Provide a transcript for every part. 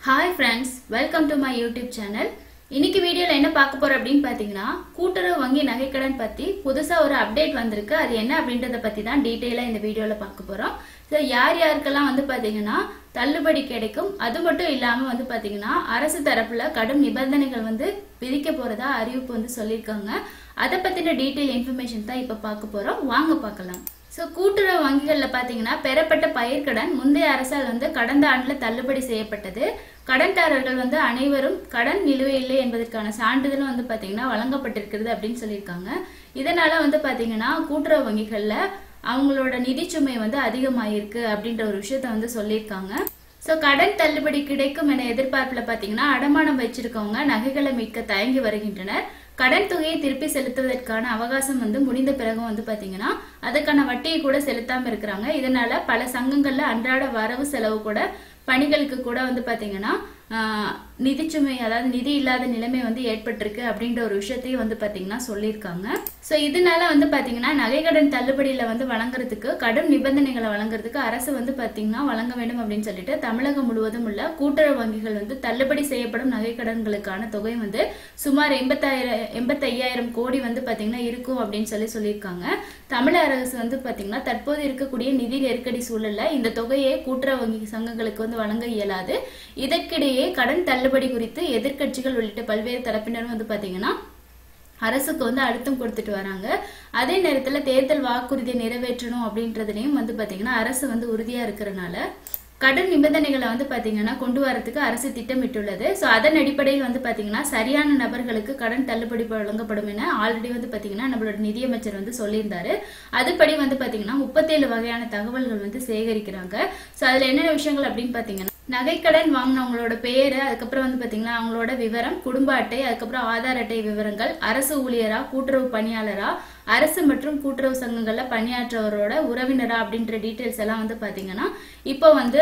hi friends welcome to my YouTube channel இன்னைக்கு வீடியோல என்ன பார்க்க போறோம் அப்படின்னு பார்த்தீங்கன்னா கூட்டுறவு வங்கி நகைக்கடன் பத்தி புதுசா ஒரு அப்டேட் வந்திருக்கு அது என்ன அப்படின்றத பத்தி தான் டீட்டெயிலா இந்த வீடியோல பார்க்க போறோம் ஸோ யார் யாருக்கெல்லாம் வந்து பாத்தீங்கன்னா தள்ளுபடி கிடைக்கும் அது மட்டும் இல்லாம வந்து பாத்தீங்கன்னா அரசு தரப்புல கடும் நிபந்தனைகள் வந்து விதிக்க போறதா அறிவிப்பு வந்து சொல்லியிருக்காங்க அதை பத்தின டீட்டெயில் இன்ஃபர்மேஷன் தான் இப்ப பார்க்க போறோம் வாங்க பார்க்கலாம் ஸோ கூட்டுறவு வங்கிகளில் பார்த்தீங்கன்னா பெறப்பட்ட பயிர்க்கடன் முந்தைய அரசால் வந்து கடந்த ஆண்டில் தள்ளுபடி செய்யப்பட்டது கடன்தாரர்கள் வந்து அனைவரும் கடன் நிலுவையில் இல்லை என்பதற்கான சான்றிதழும் வந்து பார்த்தீங்கன்னா வழங்கப்பட்டிருக்கிறது அப்படின்னு சொல்லியிருக்காங்க இதனால வந்து பார்த்தீங்கன்னா கூட்டுறவு வங்கிகளில் அவங்களோட நிதிச்சுமை வந்து அதிகமாயிருக்கு அப்படின்ற ஒரு விஷயத்த வந்து சொல்லியிருக்காங்க ஸோ கடன் தள்ளுபடி கிடைக்கும் என எதிர்பார்ப்புல பார்த்தீங்கன்னா அடமானம் வச்சிருக்கவங்க நகைகளை மீட்க தயங்கி வருகின்றனர் கடன் தொகையை திருப்பி செலுத்துவதற்கான அவகாசம் வந்து முடிந்த பிறகு வந்து பாத்தீங்கன்னா அதுக்கான வட்டியை கூட செலுத்தாம இருக்கிறாங்க இதனால பல சங்கங்கள்ல அன்றாட வரவு செலவு கூட பணிகளுக்கு கூட வந்து பாத்தீங்கன்னா ஆஹ், நிதிச்சுமை அதாவது நிதி இல்லாத நிலைமை வந்து ஏற்பட்டிருக்கு அப்படின்ற ஒரு விஷயத்தையும் வந்து பாத்தீங்கன்னா சொல்லியிருக்காங்க ஸோ இதனால வந்து பாத்தீங்கன்னா நகைக்கடன் தள்ளுபடியில வந்து வழங்குறதுக்கு கடும் நிபந்தனைகளை வழங்குறதுக்கு அரசு வந்து பாத்தீங்கன்னா வழங்க வேண்டும் அப்படின்னு சொல்லிட்டு தமிழகம் முழுவதும் உள்ள கூட்டுறவு வங்கிகள் வந்து தள்ளுபடி செய்யப்படும் நகைக்கடன்களுக்கான தொகை வந்து சுமார் எண்பத்தாயிரம் எண்பத்தையாயிரம் கோடி வந்து பாத்தீங்கன்னா இருக்கும் அப்படின்னு சொல்லி சொல்லியிருக்காங்க தமிழக அரசு வந்து பாத்தீங்கன்னா தற்போது இருக்கக்கூடிய நிதி நெருக்கடி சூழல்ல இந்த தொகையை கூட்டுறவு வங்கி சங்கங்களுக்கு வந்து வழங்க இயலாது இதற்கிடையே கடன் தள்ளுபடி குறித்து எதிர்க்கட்சிகள் உள்ளிட்ட பல்வேறு தரப்பினரும் வந்து பாத்தீங்கன்னா அரசுக்கு வந்து அழுத்தம் கொடுத்துட்டு வராங்க அதே நேரத்துல தேர்தல் வாக்குறுதியை நிறைவேற்றணும் அப்படின்றதுலயும் வந்து பாத்தீங்கன்னா அரசு வந்து உறுதியா இருக்கிறனால கடன் நிபந்தனைகளை வந்து பாத்தீங்கன்னா கொண்டு வரதுக்கு அரசு திட்டமிட்டுள்ளது ஸோ அதன் அடிப்படையில் வந்து பாத்தீங்கன்னா சரியான நபர்களுக்கு கடன் தள்ளுபடி வழங்கப்படும் என ஆல்ரெடி வந்து பாத்தீங்கன்னா நம்மளோட நிதியமைச்சர் வந்து சொல்லியிருந்தாரு அதுபடி வந்து பாத்தீங்கன்னா முப்பத்தேழு வகையான தகவல்கள் வந்து சேகரிக்கிறாங்க ஸோ அதுல என்னென்ன விஷயங்கள் அப்படின்னு பாத்தீங்கன்னா நகைக்கடன் வாங்கினவங்களோட பேரு அதுக்கப்புறம் வந்து பாத்தீங்கன்னா அவங்களோட விவரம் குடும்ப அட்டை அதுக்கப்புறம் ஆதார் அட்டை விவரங்கள் அரசு ஊழியரா கூட்டுறவு பணியாளரா அரசு மற்றும் கூட்டுறவு சங்கங்கள்ல பணியாற்றவரோட உறவினரா அப்படின்ற டீட்டெயில்ஸ் எல்லாம் வந்து பாத்தீங்கன்னா இப்போ வந்து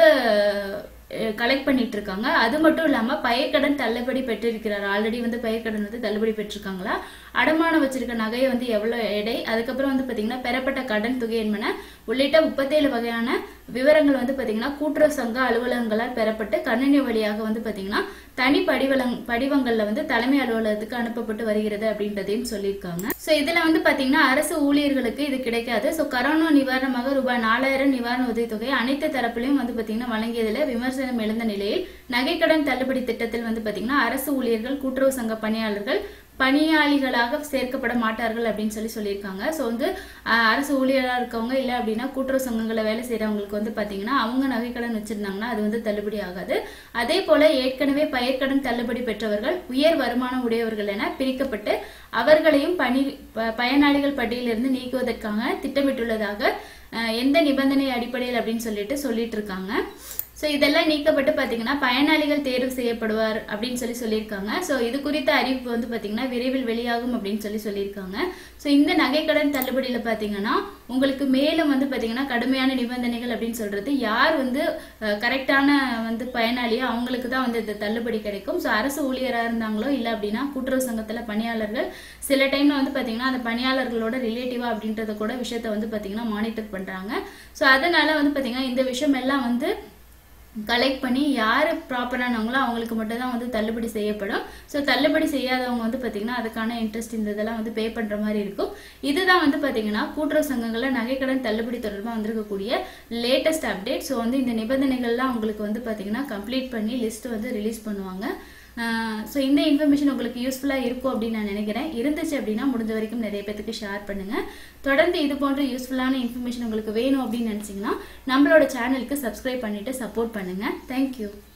கலெக்ட் பண்ணிட்டு இருக்காங்க அது மட்டும் இல்லாம பயிர்க்கடன் தள்ளுபடி பெற்றிருக்கிறார் ஆல்ரெடி வந்து பயிர்க்கடன் வந்து தள்ளுபடி பெற்றிருக்காங்களா அடமானம் வச்சிருக்க நகையை வந்து எவ்வளவு எடை அதுக்கப்புறம் வந்து பாத்தீங்கன்னா பெறப்பட்ட கடன் தொகை என்பன உள்ளிட்ட முப்பத்தேழு வகையான விவரங்கள் வந்து பாத்தீங்கன்னா கூட்டுறவு சங்க அலுவலகங்களால் பெறப்பட்டு கணினி வழியாக வந்து பாத்தீங்கன்னா தனி படிவலங் படிவங்கள்ல வந்து தலைமை அலுவலகத்துக்கு அனுப்பப்பட்டு வருகிறது அப்படின்றதையும் சொல்லியிருக்காங்க சோ இதுல வந்து பாத்தீங்கன்னா அரசு ஊழியர்களுக்கு இது கிடைக்காது சோ கரோனா நிவாரணமாக ரூபாய் நாலாயிரம் நிவாரண உதவித்தொகை அனைத்து தரப்பிலையும் வந்து பாத்தீங்கன்னா வழங்கியதுல விமர்சனம் எழுந்த நிலையில் நகைக்கடன் தள்ளுபடி திட்டத்தில் வந்து பாத்தீங்கன்னா அரசு ஊழியர்கள் கூட்டுறவு சங்க பணியாளர்கள் பணியாளிகளாக சேர்க்கப்பட மாட்டார்கள் அப்படின்னு சொல்லி சொல்லியிருக்காங்க ஸோ வந்து அஹ், அரசு ஊழியராக இருக்கவங்க இல்லை அப்படின்னா கூட்டுறவு சங்கங்களை வேலை செய்கிறவங்களுக்கு வந்து பார்த்தீங்கன்னா அவங்க நகைக்கடன் வச்சிருந்தாங்கன்னா அது வந்து தள்ளுபடி ஆகாது அதே போல ஏற்கனவே பயிர்க்கடன் தள்ளுபடி பெற்றவர்கள் உயர் வருமானம் உடையவர்கள் என பிரிக்கப்பட்டு அவர்களையும் பணி ப- பயனாளிகள் பட்டியலிருந்து நீக்குவதற்காக திட்டமிட்டுள்ளதாக அஹ், எந்த நிபந்தனை அடிப்படையில் அப்படின்னு சொல்லிட்டு சொல்லிட்டு இருக்காங்க ஸோ இதெல்லாம் நீக்கப்பட்டு பார்த்தீங்கன்னா பயனாளிகள் தேர்வு செய்யப்படுவார் அப்படின்னு சொல்லி சொல்லியிருக்காங்க ஸோ இது குறித்த அறிவிப்பு வந்து பார்த்தீங்கன்னா விரைவில் வெளியாகும் அப்படின்னு சொல்லி சொல்லியிருக்காங்க ஸோ இந்த நகைக்கடன் தள்ளுபடியில் பார்த்தீங்கன்னா உங்களுக்கு மேலும் வந்து பார்த்தீங்கன்னா கடுமையான நிபந்தனைகள் அப்படின்னு சொல்றது யார் வந்து கரெக்டான வந்து பயனாளியோ அவங்களுக்கு தான் வந்து இந்த தள்ளுபடி கிடைக்கும் ஸோ அரசு ஊழியராக இருந்தாங்களோ இல்லை அப்படின்னா கூட்டுறவு சங்கத்தில் பணியாளர்கள் சில டைம்ல வந்து பார்த்தீங்கன்னா அந்த பணியாளர்களோட ரிலேட்டிவா அப்படின்றத கூட விஷயத்த வந்து பார்த்தீங்கன்னா மானிட்டர் பண்ணுறாங்க ஸோ அதனால வந்து பார்த்தீங்கன்னா இந்த விஷயம் எல்லாம் வந்து கலெக்ட் பண்ணி யார் ப்ராப்பரானவங்களோ அவங்களுக்கு மட்டும் தான் வந்து தள்ளுபடி செய்யப்படும் ஸோ தள்ளுபடி செய்யாதவங்க வந்து பார்த்தீங்கன்னா அதுக்கான இன்ட்ரெஸ்ட் இந்த இதெல்லாம் வந்து பே பண்ணுற மாதிரி இருக்கும் இதுதான் வந்து பார்த்தீங்கன்னா கூட்டுறவு சங்கங்களில் நகைக்கடன் தள்ளுபடி தொடர்பாக வந்திருக்கக்கூடிய லேட்டஸ்ட் அப்டேட் ஸோ வந்து இந்த நிபந்தனைகள்லாம் உங்களுக்கு வந்து பார்த்தீங்கன்னா கம்ப்ளீட் பண்ணி லிஸ்ட் வந்து ரிலீஸ் பண்ணுவாங்க ஸோ இந்த இன்ஃபர்மேஷன் உங்களுக்கு யூஸ்ஃபுல்லாக இருக்கும் அப்படின்னு நான் நினைக்கிறேன் இருந்துச்சு அப்படின்னா முடிஞ்ச வரைக்கும் நிறைய பேத்துக்கு ஷேர் பண்ணுங்க தொடர்ந்து இது போன்ற யூஸ்ஃபுல்லான இன்ஃபர்மேஷன் உங்களுக்கு வேணும் அப்படின்னு நினச்சிங்கன்னா நம்மளோட சேனலுக்கு சப்ஸ்கிரைப் பண்ணிட்டு சப்போர்ட் பண்ணுங்க தேங்க்யூ